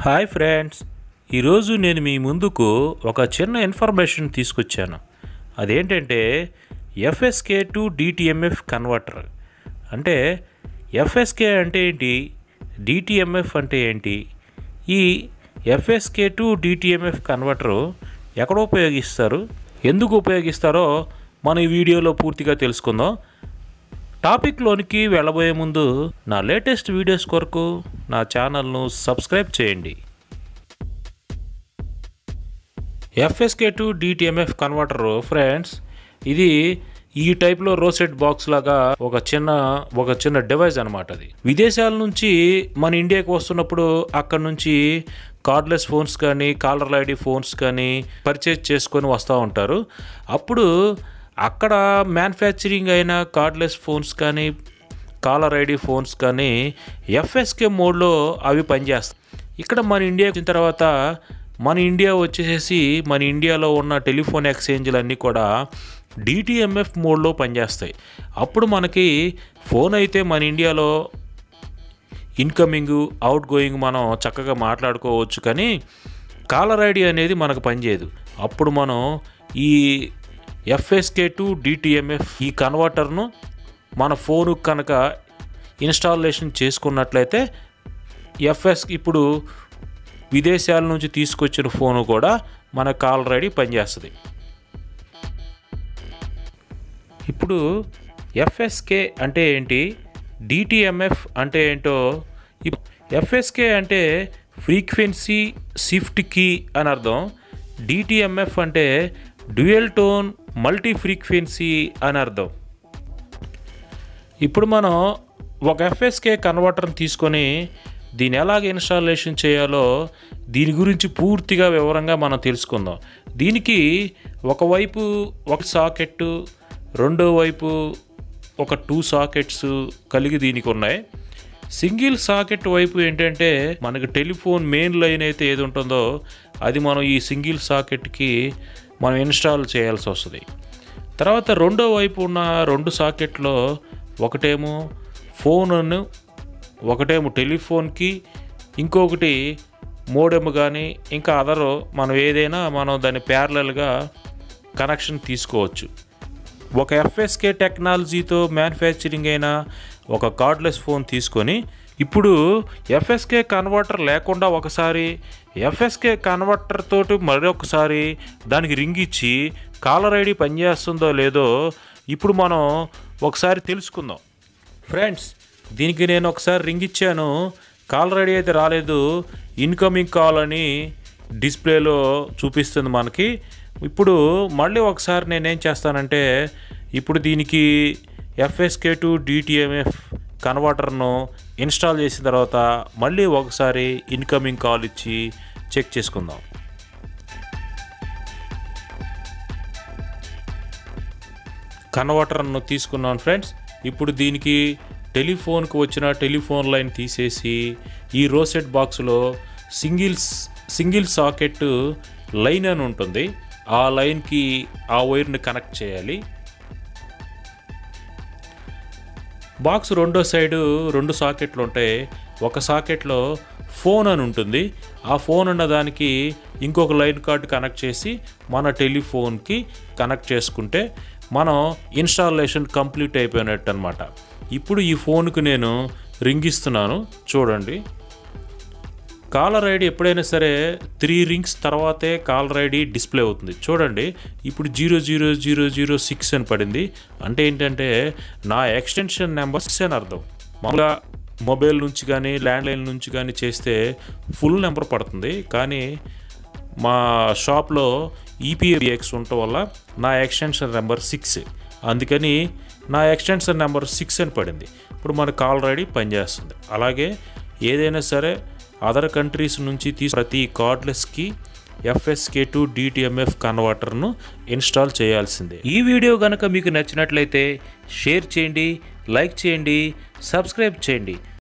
hi friends ఈరోజు నేను మీ ముందుకు ఒక చిన్న ఇన్ఫర్మేషన్ తీసుకొచ్చాను అదేంటంటే ఎఫ్ఎస్కే టు డిటిఎంఎఫ్ కన్వర్టర్ అంటే ఎఫ్ఎస్కే అంటే ఏంటి డిటిఎంఎఫ్ అంటే ఏంటి ఈ ఎఫ్ఎస్కే టు డిటిఎంఎఫ్ కన్వర్టరు ఎక్కడ ఉపయోగిస్తారు ఎందుకు ఉపయోగిస్తారో మన ఈ వీడియోలో పూర్తిగా తెలుసుకుందాం టాపిక్లోనికి వెళ్ళబోయే ముందు నా లేటెస్ట్ వీడియోస్ కొరకు నా ఛానల్ను సబ్స్క్రైబ్ చేయండి FSK to DTMF converter friends ఇది ఈ టైప్లో రోసెట్ బాక్స్ లాగా ఒక చిన్న ఒక చిన్న డివైస్ అనమాట అది విదేశాల నుంచి మన ఇండియాకి వస్తున్నప్పుడు అక్కడ నుంచి కార్డ్లెస్ ఫోన్స్ కానీ కాలర్ ఐడి ఫోన్స్ కానీ పర్చేజ్ చేసుకొని వస్తూ ఉంటారు అప్పుడు అక్కడ మ్యానుఫ్యాక్చరింగ్ అయిన కార్డ్లెస్ ఫోన్స్ కానీ కాలర్ ఐడి ఫోన్స్ కానీ ఎఫ్ఎస్కే మోడ్లో అవి పనిచేస్తాయి ఇక్కడ మన ఇండియా వచ్చిన తర్వాత మన ఇండియా వచ్చేసేసి మన ఇండియాలో ఉన్న టెలిఫోన్ ఎక్స్చేంజ్లు అన్నీ కూడా డిటిఎంఎఫ్ మోడ్లో పనిచేస్తాయి అప్పుడు మనకి ఫోన్ అయితే మన ఇండియాలో ఇన్కమింగ్ అవుట్ గోయింగ్ మనం చక్కగా మాట్లాడుకోవచ్చు కానీ కాలర్ ఐడి అనేది మనకు పనిచేయదు అప్పుడు మనం ఈ ఎఫ్ఎస్కే టు డిటిఎంఎఫ్ ఈ కన్వర్టర్ను మన ఫోను కనుక ఇన్స్టాలేషన్ చేసుకున్నట్లయితే ఎఫ్ఎస్ ఇప్పుడు విదేశాల నుంచి తీసుకొచ్చిన ఫోను కూడా మన కాలర్ ఐడి పనిచేస్తుంది ఇప్పుడు ఎఫ్ఎస్కే అంటే ఏంటి డిటిఎంఎఫ్ అంటే ఏంటో ఎఫ్ఎస్కే అంటే ఫ్రీక్వెన్సీ షిఫ్ట్ కీ అని అర్థం డిటిఎంఎఫ్ అంటే డ్యూయల్ టోన్ మల్టీ ఫ్రీక్వెన్సీ అని అర్థం ఇప్పుడు మనం ఒక ఎఫ్ఎస్కే కన్వర్టర్ని తీసుకొని దీన్ని ఎలాగ ఇన్స్టాలేషన్ చేయాలో దీని గురించి పూర్తిగా వివరంగా మనం తెలుసుకుందాం దీనికి ఒకవైపు ఒక సాకెట్ రెండో వైపు ఒక టూ సాకెట్స్ కలిగి దీనికి ఉన్నాయి సింగిల్ సాకెట్ వైపు ఏంటంటే మనకి టెలిఫోన్ మెయిన్ లైన్ అయితే ఏది ఉంటుందో అది మనం ఈ సింగిల్ సాకెట్కి మనం ఇన్స్టాల్ చేయాల్సి వస్తుంది తర్వాత రెండో వైపు ఉన్న రెండు సాకెట్లో ఒకటేమో ఫోన్ ఒకటేమో టెలిఫోన్కి ఇంకొకటి మోడెమ్ కానీ ఇంకా అదర్ మనం ఏదైనా మనం దాన్ని ప్యారలల్గా కనెక్షన్ తీసుకోవచ్చు ఒక ఎఫ్ఎస్కే టెక్నాలజీతో మ్యానుఫ్యాక్చరింగ్ అయిన ఒక కార్డ్లెస్ ఫోన్ తీసుకొని ఇప్పుడు ఎఫ్ఎస్కే కన్వర్టర్ లేకుండా ఒకసారి ఎఫ్ఎస్కే కన్వర్టర్ తోటి మరొకసారి దానికి రింగ్ ఇచ్చి కాలర్ ఐడి పనిచేస్తుందో లేదో ఇప్పుడు మనం ఒకసారి తెలుసుకుందాం ఫ్రెండ్స్ దీనికి నేను ఒకసారి రింగ్ ఇచ్చాను కాలర్ ఐడి అయితే రాలేదు ఇన్కమింగ్ కాల్ అని డిస్ప్లేలో చూపిస్తుంది మనకి ఇప్పుడు మళ్ళీ ఒకసారి నేనేం చేస్తానంటే ఇప్పుడు దీనికి ఎఫ్ఎస్కే టు డిటిఎంఎఫ్ కన్వర్టర్ను ఇన్స్టాల్ చేసిన తర్వాత మళ్ళీ ఒకసారి ఇన్కమింగ్ కాల్ ఇచ్చి చెక్ చేసుకుందాం కన్వర్టర్ను తీసుకున్నాను ఫ్రెండ్స్ ఇప్పుడు దీనికి టెలిఫోన్కి వచ్చిన టెలిఫోన్ లైన్ తీసేసి ఈ రోసెట్ బాక్స్లో సింగిల్స్ సింగిల్ సాకెట్ లైన్ అని ఉంటుంది ఆ లైన్కి ఆ వైర్ని కనెక్ట్ చేయాలి బాక్స్ రెండో సైడు రెండు సాకెట్లు ఉంటాయి ఒక సాకెట్లో ఫోన్ అని ఉంటుంది ఆ ఫోన్ ఉన్న దానికి ఇంకొక లైన్ కార్డు కనెక్ట్ చేసి మన టెలిఫోన్కి కనెక్ట్ చేసుకుంటే మనం ఇన్స్టాలేషన్ కంప్లీట్ అయిపోయినట్టు అనమాట ఇప్పుడు ఈ ఫోన్కి నేను రింగ్ ఇస్తున్నాను చూడండి కాలర్ ఐడి ఎప్పుడైనా సరే త్రీ రింగ్స్ తర్వాతే కాలర్ ఐడి డిస్ప్లే అవుతుంది చూడండి ఇప్పుడు zero zero zero zero six అని పడింది అంటే ఏంటంటే నా ఎక్స్టెన్షన్ నెంబర్ సిక్స్ అని అర్థం మామూలుగా మొబైల్ నుంచి కానీ ల్యాండ్లైన్ నుంచి కానీ చేస్తే ఫుల్ నెంబర్ పడుతుంది కానీ మా షాప్లో ఈపీఎక్స్ ఉండటం వల్ల నా ఎక్స్టెన్షన్ నెంబర్ సిక్స్ అందుకని నా ఎక్స్టెన్షన్ నెంబర్ సిక్స్ అని పడింది ఇప్పుడు మన కాల్ ఐడి పనిచేస్తుంది అలాగే ఏదైనా సరే అదర్ కంట్రీస్ నుంచి తీసు ప్రతి కార్డ్లెస్కి ఎఫ్ఎస్కే టు డిటిఎంఎఫ్ కన్వర్టర్ను ఇన్స్టాల్ చేయాల్సిందే ఈ వీడియో కనుక మీకు నచ్చినట్లయితే షేర్ చేయండి లైక్ చేయండి సబ్స్క్రైబ్ చేయండి